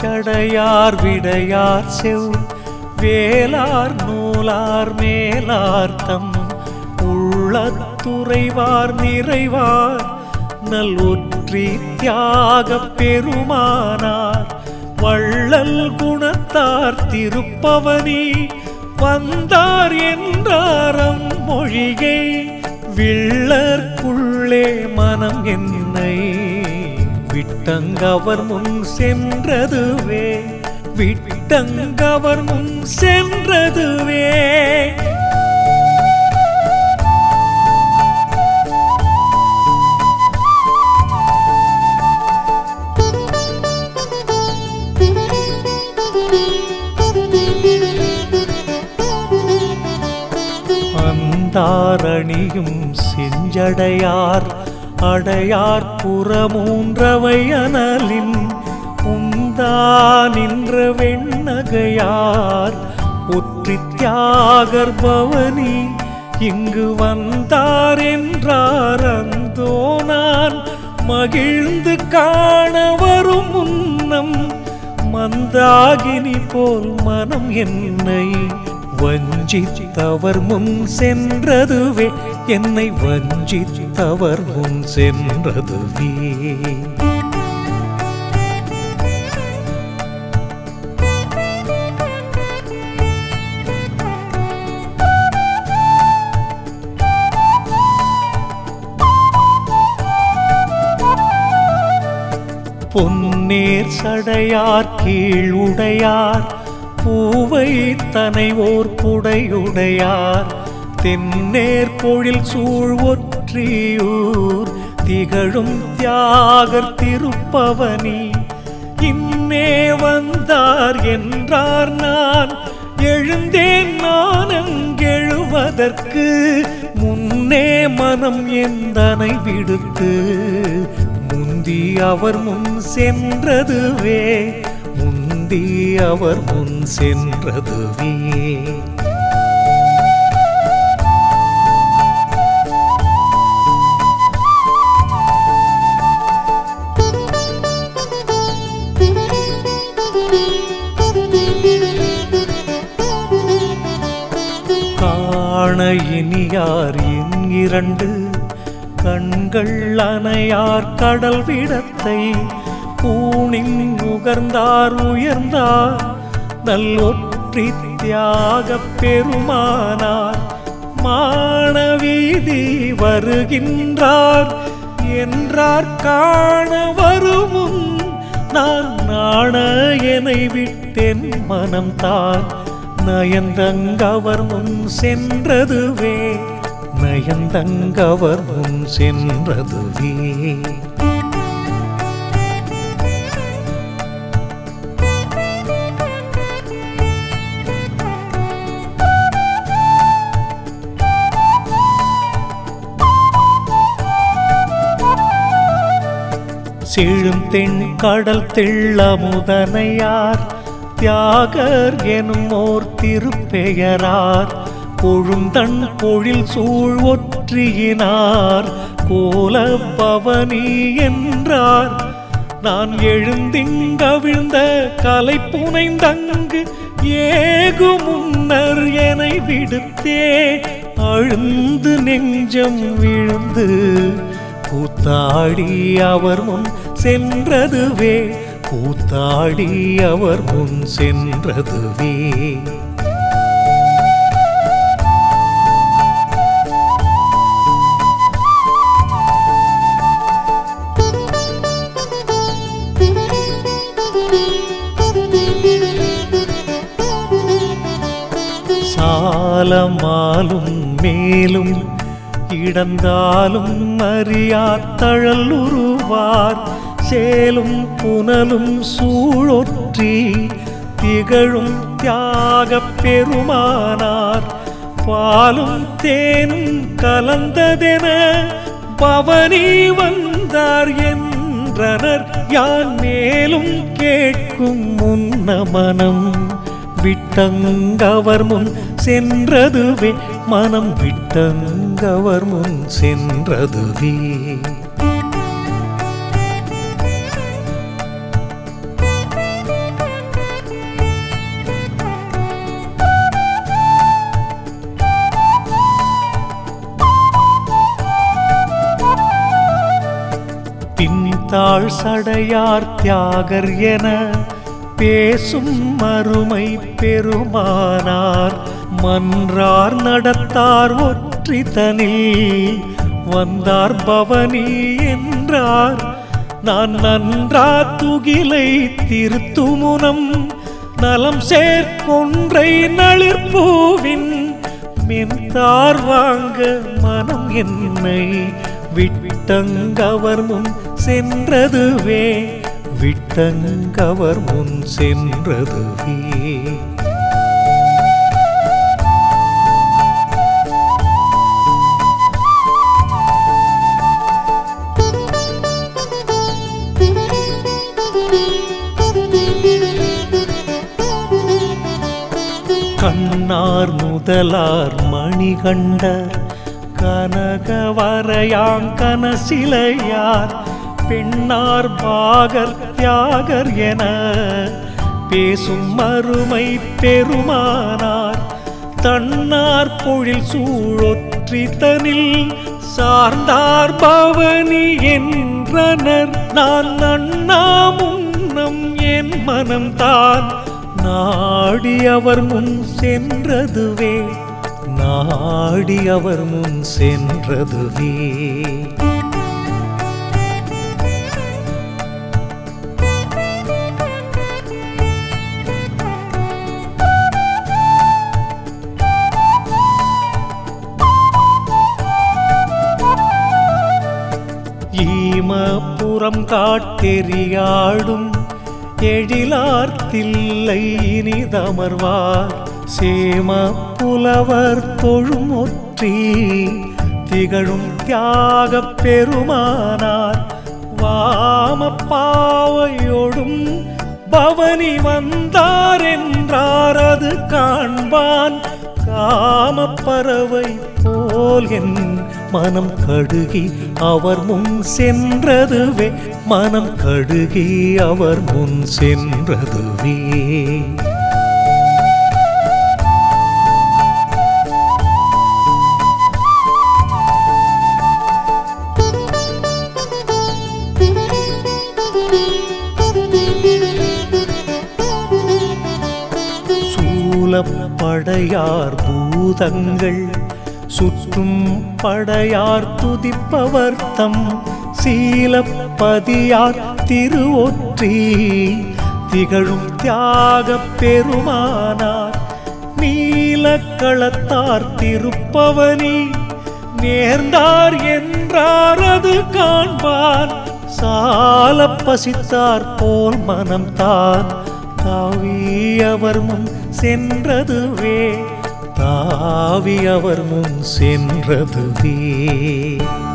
செஞ்சடையார் விடையார் செவ் வேளார் நூலார் மேலார்த்தம் உள்ளத்துறைவார் நிறைவார் நல்லொற்றி தியாகப் பெருமானார் வள்ளல் குணத்தார் திருப்பவனி வந்தார் என்றாரம் மொழிகை விள்ளற்குள்ளே மனம் என்னை விட்டங்கவர் முன் சென்றதுவே விட்டங்கவர் முன் சென்றதுவே அந்தாரணியும் செஞ்சடையார் அடையார் புறமூன்றவை அனலின் உந்தா நின்ற வெண்ணகையார் ஒற்றி தியாகர் பவனி இங்கு வந்தார் என்றார் அந்தோ நான் மகிழ்ந்து காண வரும் முன்னம் மந்தாகினி போல் மனம் என்னை வஞ்சித்தவர் முன் சென்றதுவே என்னை வஞ்சித்தவர் முன் சென்றதுவே பொன்னேர் சடையார் கீழ் உடையார் பூவை தனை ஓர் புடையுடையார் தென்னேர் பொழில் சூழ் ஒற்றியூர் திகழும் தியாகர் திருப்பவனி இன்னே வந்தார் என்றார் நான் எழுந்தேன் நான் அங்கெழுவதற்கு முன்னே மனம் எந்தனை விடுத்து முந்தி அவர் முன் சென்றதுவே முந்தி அவர் முன் சென்றதுவே காண இனியார் என் இரண்டு கண்கள் அணையார் கடல் விடத்தை பூணின் நுகர்ந்தார் உயர்ந்தார் நல்லொற்றி தியாகப் பெருமானார் மாணவீதி வருகின்றார் என்றார் காண வருமுன் நான் நாண எனை விட்டென் மனம் தான் நயந்தங்கவர் முன் சென்றதுவே நயந்தங்கவர் முன் சென்றதுவே செழும் தென் கடல் தெள்ளமுதனையார் தியாகர் எனும் ஓர் திருப்பெயரார் கொழுந்தன் பொழில் சூழ் ஒற்றியினார் கோல பவனி என்றார் நான் எழுந்திங்கவிழ்ந்த கலை புனைந்தங்கு ஏகு முன்னர் எனை விடுத்தே அழுந்து நெஞ்சம் விழுந்து கூத்தாடி அவர் முன் சென்றதுவே கூத்தாடி அவர் முன் சென்றதுவே சாலமாலும் மேலும் இடந்தாலும் அறியாத்தழல் உருவார் சேலும் புனலும் சூழொற்றி திகழும் தியாகப் பெருமானார் பாலும் தேனும் கலந்ததென பவனி வந்தார் என்றனர் யான் மேலும் கேட்கும் முன்ன மனம் விட்டங்கவர் முன் சென்றதுவே மனம் விட்டங்கவர் முன் சென்றதுவே தாழ் சடையார் தியாகர் என பேசும் மறுமை பெருமானார் மன்றார் நடத்தார் ஒற்றி தனில் வந்தார் பவனி என்றார் நான் நன்றா துகிலை திருத்துமுனம் நலம் சேர்க்கொன்றை நளிர்பூவின் மென்தார் வாங்க மனம் என்னை விட்டங்கவர் முன் சென்றதுவே விட்டங்கவர் முன் சென்றதுவே கண்ணார் முதலார் மணிகண்டர் கனகவரையாங்கன சிலையார் பெண்ணார் பாகர் தியாகர் என பேசும் மறுமை பெருமானார் தன்னார் பொழில் சூழொற்றி தனில் சார்ந்தார் பவனி என்றனர் நான் நன்னா முன்னம் என் மனம்தான் நாடி அவர் முன் சென்றதுவே நாடி அவர் முன் சென்றதுவே ஈமபுறம் காட்டெறியாடும் எழிலார் தில்லை இனிதமர்வார் சேம புலவர் தொழுமொற்றி திகழும் தியாகப் பெருமானார் வாம பாவையோடும் பவனி வந்தார் என்றார் அது காண்பான் காமப் பறவை போல் என் மனம் கடுகி அவர் முன் சென்றதுவே மனம் கடுகி அவர் முன் சென்றதுவே சூலப்படையார் பூதங்கள் சுற்றும் படையார் துதிப்பவர் தம் சீலப்பதியார் திருவொற்றி திகழும் தியாகப் பெருமானார் நீலக்களத்தார் திருப்பவனி நேர்ந்தார் என்றார் அது காண்பார் சால பசித்தார் போல் மனம் தான் தாவி அவர் முன் சென்றதுவே தாவி அவர் முன் சென்றதுவே